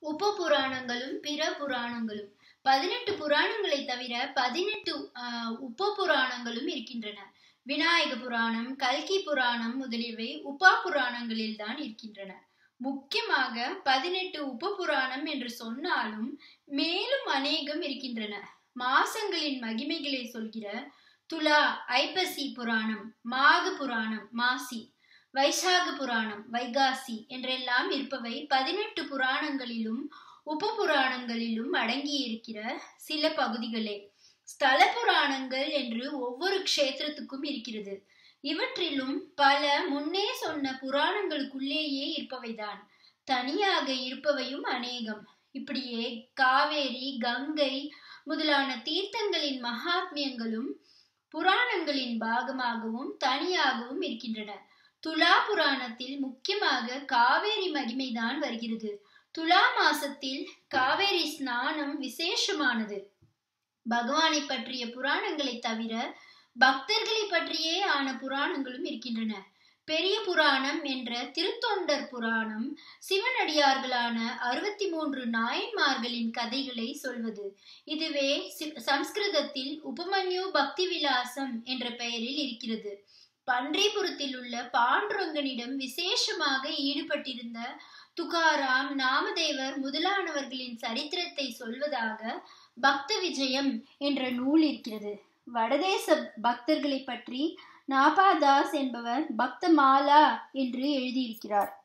உப புராணங்களும் பிற புராணங்களும் பதினெட்டு புராணங்களை தவிர பதினெட்டு ஆஹ், உப புராணங்களும் இருக்கின்றன விநாயக புராணம் கல்கி புராணம் முதலியவை உபா புராணங்களில் தான் இருக்கின்றன முக்கியமாக பதினெட்டு உப புராணம் என்று சொன்னாலும் மேலும் அநேகம் இருக்கின்றன மாசங்களின் மகிமைகளை சொல்கிற துலா ஐப்பசி புராணம் மாக புராணம் மாசி வைசாக புராணம் வைகாசி என்றெல்லாம் இருப்பவை பதினெட்டு புராணங்களிலும் உப புராணங்களிலும் அடங்கியிருக்கிற சில பகுதிகளே ஸ்தல புராணங்கள் என்று ஒவ்வொரு க்ஷேத்திரத்துக்கும் இருக்கிறது இவற்றிலும் பல முன்னே சொன்ன புராணங்களுக்குள்ளேயே இருப்பவைதான் தனியாக இருப்பவையும் அநேகம் இப்படியே காவேரி கங்கை முதலான தீர்த்தங்களின் மகாத்மியங்களும் புராணங்களின் பாகமாகவும் தனியாகவும் இருக்கின்றன துலா புராணத்தில் முக்கியமாக காவேரி மகிமைதான் வருகிறது துலா மாசத்தில் காவேரி ஸ்நானம் விசேஷமானது பகவானை பற்றிய புராணங்களை தவிர பக்தர்களை பற்றியே ஆன புராணங்களும் இருக்கின்றன பெரிய புராணம் என்ற திருத்தொண்டர் புராணம் சிவனடியார்களான அறுபத்தி மூன்று நாயன்மார்களின் கதைகளை சொல்வது இதுவே சி- சம்ஸ்கிருதத்தில் உபமன்யு பக்தி விலாசம் என்ற பெயரில் இருக்கிறது பன்றிபுரத்தில் உள்ள பாண்டுரங்கனிடம் விசேஷமாக ஈடுபட்டிருந்த துகாராம் நாமதேவர் முதலானவர்களின் சரித்திரத்தை சொல்வதாக பக்த விஜயம் என்ற நூல் இருக்கிறது வடதேச பக்தர்களை பற்றி நாபாதாஸ் என்பவர் பக்த மாலா என்று எழுதியிருக்கிறார்